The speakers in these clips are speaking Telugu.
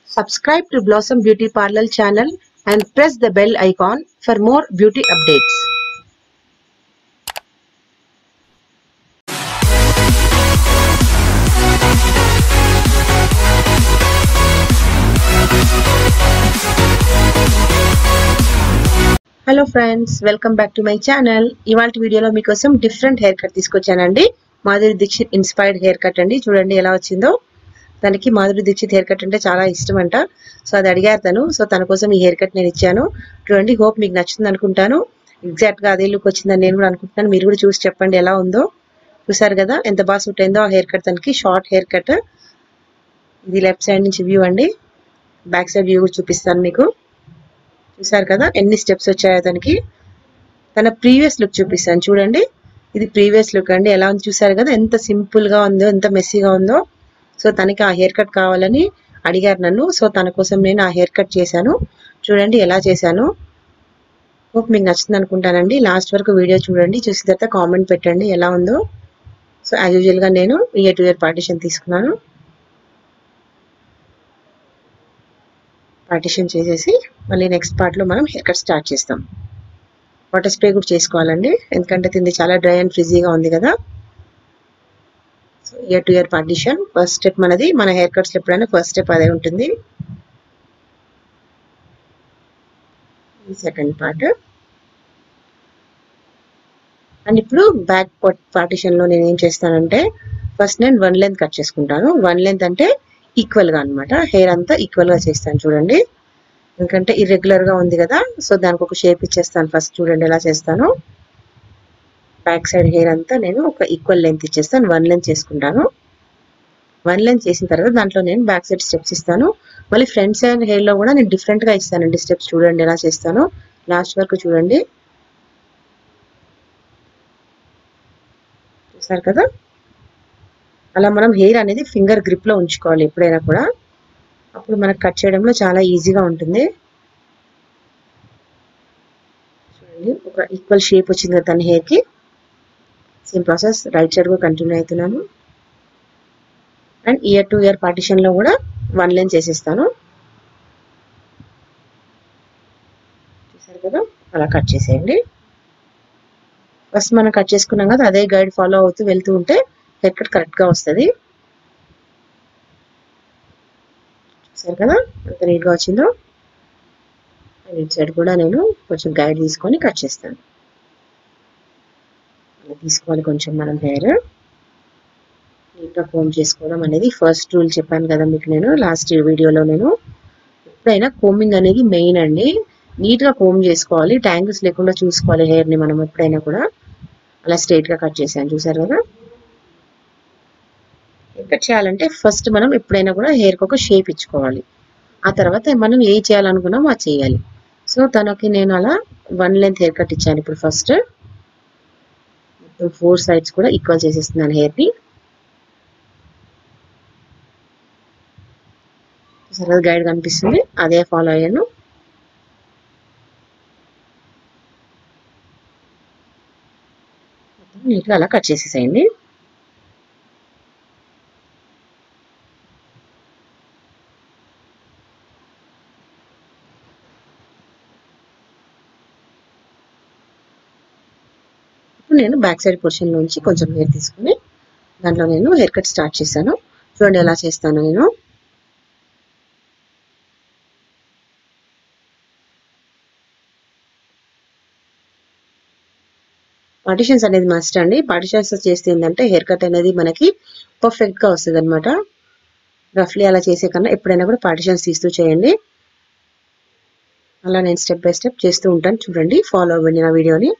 Subscribe to Blossom Beauty Parlor channel and press the bell icon for more beauty updates. Hello friends welcome back to my channel ఇవాళ వీడియోలో మీకోసం డిఫరెంట్ హెయిర్ కట్ తీసుకొచ్చానండి Madhuri Dixit inspired hair cut అండి చూడండి ఎలా వచ్చిందో తనకి మాధురి దీక్షిత్ హెయిర్ కట్ అంటే చాలా ఇష్టం అంట సో అది అడిగారు తను సో తన కోసం ఈ హెయిర్ కట్ నేను ఇచ్చాను చూడండి హోప్ మీకు నచ్చింది అనుకుంటాను ఎగ్జాక్ట్ గా అదే లుక్ వచ్చిందని నేను కూడా అనుకుంటున్నాను మీరు కూడా చూసి చెప్పండి ఎలా ఉందో చూసారు కదా ఎంత బాగా సూట్ అయిందో ఆ హెయిర్ కట్ తనకి షార్ట్ హెయిర్ కట్ ఇది లెఫ్ట్ సైడ్ నుంచి వ్యూ అండి బ్యాక్ సైడ్ వ్యూ కూడా చూపిస్తాను మీకు చూసారు కదా ఎన్ని స్టెప్స్ వచ్చాయో అతనికి తన ప్రీవియస్ లుక్ చూపిస్తాను చూడండి ఇది ప్రీవియస్ లుక్ అండి ఎలా ఉంది చూసారు కదా ఎంత సింపుల్ గా ఉందో ఎంత మెస్సీగా ఉందో సో తనకి ఆ హెయిర్ కట్ కావాలని అడిగారు నన్ను సో తన కోసం నేను ఆ హెయిర్ కట్ చేశాను చూడండి ఎలా చేశాను హోప్ మీకు నచ్చింది అనుకుంటానండి లాస్ట్ వరకు వీడియో చూడండి చూసిన తర్వాత కామెంట్ పెట్టండి ఎలా ఉందో సో యాజ్ యూజువల్ గా నేను ఇయర్ టు ఇయర్ పార్టిషన్ తీసుకున్నాను పార్టిషన్ చేసేసి మళ్ళీ నెక్స్ట్ పార్ట్లో మనం హెయిర్ కట్ స్టార్ట్ చేస్తాం వాటర్ స్ప్రే కూడా చేసుకోవాలండి ఎందుకంటే తింది చాలా డ్రై అండ్ ఫ్రిజీగా ఉంది కదా so ear to ear partition first step మనది మన హెయిర్ కట్స్ ఎప్పుడైనా ఫస్ట్ స్టెప్ అదే ఉంటుంది సెకండ్ పార్ట్ అండ్ ఇప్పుడు బ్యాక్ పార్టిషన్లో నేను ఏం చేస్తానంటే ఫస్ట్ నేను వన్ లెంత్ కట్ చేసుకుంటాను వన్ లెంత్ అంటే ఈక్వల్ గా అనమాట హెయిర్ అంతా ఈక్వల్ గా చేస్తాను చూడండి ఎందుకంటే ఇర్రెగ్యులర్ గా ఉంది కదా సో దానికి ఒక షేప్ ఇచ్చేస్తాను ఫస్ట్ చూడండి ఎలా చేస్తాను బ్యాక్ సైడ్ హెయిర్ అంతా నేను ఒక ఈక్వల్ లెంత్ ఇచ్చేస్తాను వన్ లెంత్ చేసుకుంటాను వన్ లెంత్ చేసిన తర్వాత దాంట్లో నేను బ్యాక్ సైడ్ స్టెప్స్ ఇస్తాను మళ్ళీ ఫ్రంట్ సైడ్ హెయిర్ లో కూడా నేను డిఫరెంట్ గా ఇస్తానండి స్టెప్స్ చూడండి ఎలా చేస్తాను లాస్ట్ వరకు చూడండి చూసారు కదా అలా మనం హెయిర్ అనేది ఫింగర్ గ్రిప్ లో ఉంచుకోవాలి ఎప్పుడైనా కూడా అప్పుడు మనకు కట్ చేయడంలో చాలా ఈజీగా ఉంటుంది చూడండి ఒక ఈక్వల్ షేప్ వచ్చింది కదా తన హెయిర్ కి సేమ్ ప్రాసెస్ రైట్ సైడ్ కూడా కంటిన్యూ అవుతున్నాను and ear to ear partition లో కూడా వన్ లైన్ చేసేస్తాను చూసారు కదా అలా కట్ చేసేయండి ఫస్ట్ మనం కట్ చేసుకున్నాం కదా అదే గైడ్ ఫాలో అవుతూ వెళ్తూ ఉంటే హెయిర్ కట్ కరెక్ట్గా వస్తుంది చూసారు కదా ఎంత నీట్గా వచ్చిందో ఇటు సైడ్ కూడా నేను కొంచెం గైడ్ తీసుకొని కట్ చేస్తాను తీసుకోవాలి కొంచెం మనం హెయిర్ నీట్గా కోమ్ చేసుకోవడం అనేది ఫస్ట్ రూల్ చెప్పాను కదా మీకు నేను లాస్ట్ వీడియోలో నేను ఎప్పుడైనా కోమింగ్ అనేది మెయిన్ అండి నీట్గా కోమ్ చేసుకోవాలి ట్యాంగిల్స్ లేకుండా చూసుకోవాలి హెయిర్ని మనం ఎప్పుడైనా కూడా అలా స్ట్రైట్గా కట్ చేశాను చూసారు కదా కట్ చేయాలంటే ఫస్ట్ మనం ఎప్పుడైనా కూడా హెయిర్కి ఒక షేప్ ఇచ్చుకోవాలి ఆ తర్వాత మనం ఏ చేయాలనుకున్నామో అది చేయాలి సో తనకి నేను అలా వన్ లెంత్ హెయిర్ కట్ ఇచ్చాను ఇప్పుడు ఫస్ట్ మొత్తం ఫోర్ సైడ్స్ కూడా ఈక్వల్ చేసేస్తున్నాను హెయిర్ని సరే గైడ్ కనిపిస్తుంది అదే ఫాలో అయ్యాను నీట్గా అలా కట్ చేసేసేయండి ఇప్పుడు నేను బ్యాక్ సైడ్ పోర్షన్ నుంచి కొంచెం హెయిర్ తీసుకుని దాంట్లో నేను హెయిర్ కట్ స్టార్ట్ చేశాను చూడండి ఎలా చేస్తాను నేను పార్టిషన్స్ అనేది మస్ట్ అండి పార్టిషన్స్ చేస్తే ఏంటంటే హెయిర్ కట్ అనేది మనకి పర్ఫెక్ట్ గా వస్తుంది అనమాట రఫ్లీ అలా చేసే కన్నా ఎప్పుడైనా కూడా పార్టిషన్స్ తీస్తూ చేయండి అలా నేను స్టెప్ బై స్టెప్ చేస్తూ ఉంటాను చూడండి ఫాలో అవ్వండి నా వీడియోని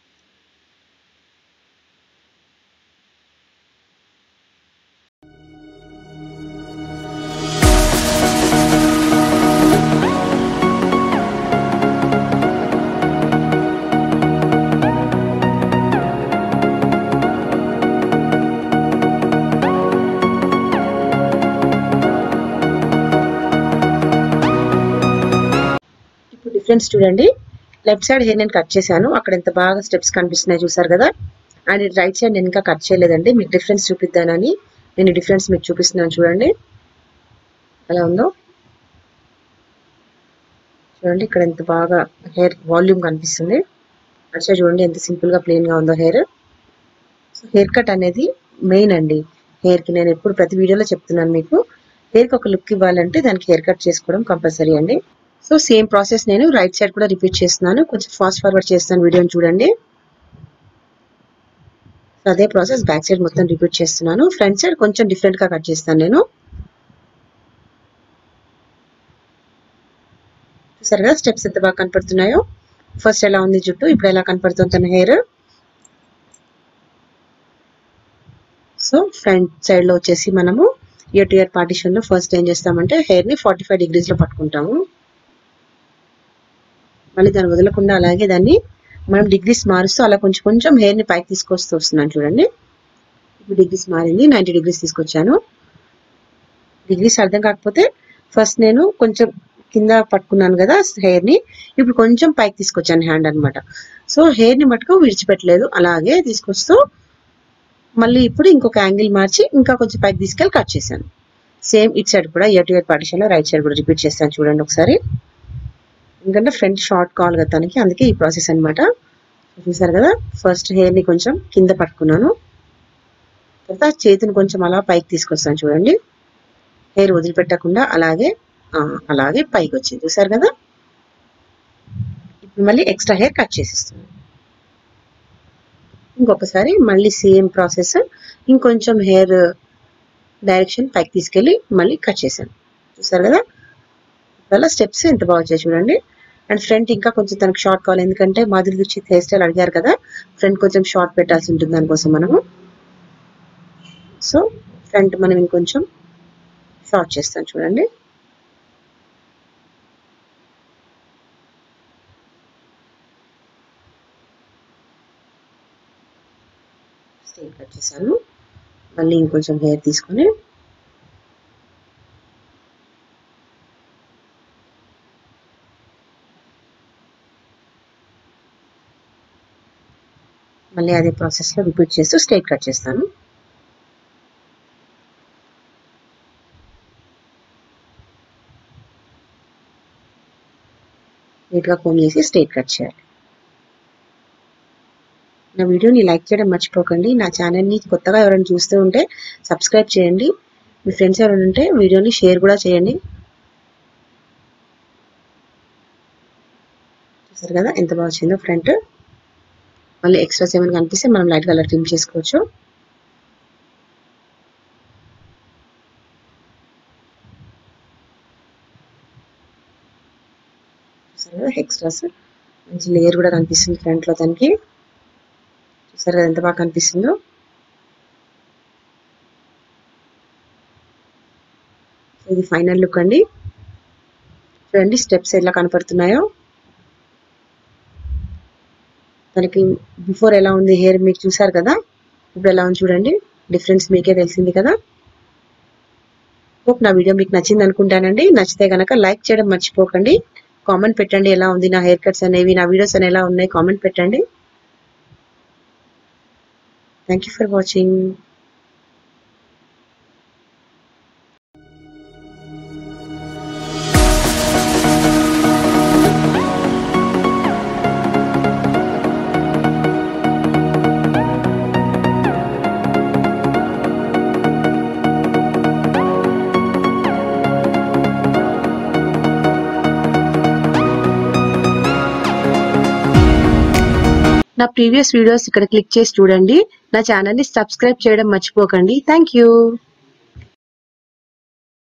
ఇప్పుడు డిఫరెన్స్ చూడండి లెఫ్ట్ సైడ్ హెయిర్ నేను కట్ చేశాను అక్కడ ఎంత బాగా స్టెప్స్ కనిపిస్తున్నాయి చూసారు కదా అండ్ రైట్ సైడ్ నేను ఇంకా కట్ చేయలేదండి మీకు డిఫరెన్స్ చూపిద్దానని నేను డిఫరెన్స్ మీకు చూపిస్తున్నాను చూడండి ఎలా ఉందో చూడండి ఇక్కడ ఎంత బాగా హెయిర్ వాల్యూమ్ కనిపిస్తుంది అచ్చా చూడండి ఎంత సింపుల్ గా ప్లెయిన్ గా ఉందో హెయిర్ సో హెయిర్ కట్ అనేది మెయిన్ అండి హెయిర్ కి నేను ఎప్పుడు ప్రతి వీడియోలో చెప్తున్నాను మీకు హెయిర్ కి ఒక లుక్ ఇవ్వాలంటే దానికి హెయిర్ కట్ చేసుకోవడం కంపల్సరీ అండి సో సేమ్ ప్రాసెస్ నేను రైట్ సైడ్ కూడా రిపీట్ చేస్తున్నాను కొంచెం ఫాస్ట్ ఫార్వర్డ్ చేస్తాను వీడియోని చూడండి సో అదే ప్రాసెస్ బ్యాక్ సైడ్ మొత్తం రిపీట్ చేస్తున్నాను ఫ్రంట్ సైడ్ కొంచెం డిఫరెంట్ గా కట్ చేస్తాను నేను చూసారు కదా స్టెప్స్ ఎంత బాగా కనపడుతున్నాయో ఫస్ట్ ఎలా ఉంది జుట్టు ఇప్పుడు ఎలా కనపడుతుంది తన హెయిర్ సో ఫ్రంట్ సైడ్ లో వచ్చేసి మనము ఇయర్ టు ఇయర్ పార్టిషన్ లో ఫస్ట్ ఏం చేస్తామంటే హెయిర్ ని ఫార్టీ ఫైవ్ డిగ్రీస్ లో పట్టుకుంటాము మళ్ళీ దాన్ని వదలకుండా అలాగే దాన్ని మనం డిగ్రీస్ మారుస్తూ అలా కొంచెం కొంచెం హెయిర్ ని పైకి తీసుకొస్తూ వస్తున్నాను చూడండి ఇప్పుడు డిగ్రీస్ మారింది నైంటీ డిగ్రీస్ తీసుకొచ్చాను డిగ్రీస్ అర్థం కాకపోతే ఫస్ట్ నేను కొంచెం కింద పట్టుకున్నాను కదా హెయిర్ ని ఇప్పుడు కొంచెం పైకి తీసుకొచ్చాను హ్యాండ్ అన్నమాట సో హెయిర్ ని మటుకు విడిచిపెట్టలేదు అలాగే తీసుకొస్తూ మళ్ళీ ఇప్పుడు ఇంకొక యాంగిల్ మార్చి ఇంకా కొంచెం పైకి తీసుకెళ్ళి కట్ చేశాను సేమ్ ఇట్ సైడ్ కూడా ఇయర్ టు ఇయర్ పార్టిషన్ లో రైట్ సైడ్ కూడా రిపీట్ చేస్తాను చూడండి ఒకసారి ఎందుకంటే ఫ్రంట్ షార్ట్ కావాలి కదా తనకి అందుకే ఈ ప్రాసెస్ అన్నమాట చూసారు కదా ఫస్ట్ హెయిర్ ని కొంచెం కింద పట్టుకున్నాను తర్వాత చేతిని కొంచెం అలా పైకి తీసుకొస్తాను చూడండి హెయిర్ వదిలిపెట్టకుండా అలాగే ఆ, అలాగే పైకి వచ్చింది చూసారు కదా ఇప్పుడు మళ్ళీ ఎక్స్ట్రా హెయిర్ కట్ చేసిస్తున్నాను ఇంకొకసారి మళ్ళీ సేమ్ ప్రాసెస్ ఇంకొంచెం హెయిర్ డైరెక్షన్ పైకి తీసుకెళ్ళి మళ్ళీ కట్ చేశాను చూసారు కదా అలా స్టెప్స్ ఎంత బాగా వచ్చాయి చూడండి అండ్ ఫ్రంట్ ఇంకా కొంచెం తనకు షార్ట్ కావాలి ఎందుకంటే మాధురి దీక్షిత్ హెయిర్ స్టైల్ అడిగారు కదా ఫ్రంట్ కొంచెం షార్ట్ పెట్టాల్సి ఉంటుంది దానికోసం మనము సో ఫ్రంట్ మనం ఇంకొంచెం షార్ట్ చేస్తాం చూడండి స్ట్రైట్ కట్ చేశాను మళ్ళీ ఇంకొంచెం హెయిర్ తీసుకొని మళ్ళీ అదే ప్రాసెస్ లో రిపీట్ చేస్తూ స్ట్రైట్ కట్ చేస్తాను నీట్గా కోమ్ చేసి స్ట్రైట్ కట్ చేయాలి నా వీడియోని లైక్ చేయడం మర్చిపోకండి నా ఛానల్ని కొత్తగా ఎవరైనా చూస్తూ ఉంటే సబ్స్క్రైబ్ చేయండి మీ ఫ్రెండ్స్ ఎవరైనా ఉంటే వీడియోని షేర్ కూడా చేయండి చూసారు కదా ఎంత బాగా వచ్చిందో ఫ్రంట్ మళ్ళీ ఎక్స్ట్రాస్ ఏమైనా కనిపిస్తే మనం లైట్ కలర్ ట్రిమ్ చేసుకోవచ్చు చూసారు కదా ఎక్స్ట్రాస్ మంచి లేయర్ కూడా కనిపిస్తుంది ఫ్రంట్ లో తనకి చూసారు కదా ఎంత బాగా కనిపిస్తుందో ఇది ఫైనల్ లుక్ అండి చూడండి స్టెప్స్ ఎలా కనపడుతున్నాయో తనకి బిఫోర్ ఎలా ఉంది హెయిర్ మీకు చూసారు కదా ఇప్పుడు ఎలా ఉంది చూడండి డిఫరెన్స్ మీకే తెలిసింది కదా హోప్ నా వీడియో మీకు నచ్చింది అనుకుంటానండి నచ్చితే కనుక లైక్ చేయడం మర్చిపోకండి కామెంట్ పెట్టండి ఎలా ఉంది నా హెయిర్ కట్స్ అనేవి నా వీడియోస్ అని ఎలా ఉన్నాయి కామెంట్ పెట్టండి థ్యాంక్ యూ ఫర్ వాచింగ్ నా ప్రీవియస్ వీడియోస్ ఇక్కడ క్లిక్ చేసి చూడండి నా ఛానల్ ని సబ్స్క్రైబ్ చేయడం మర్చిపోకండి థ్యాంక్ యూ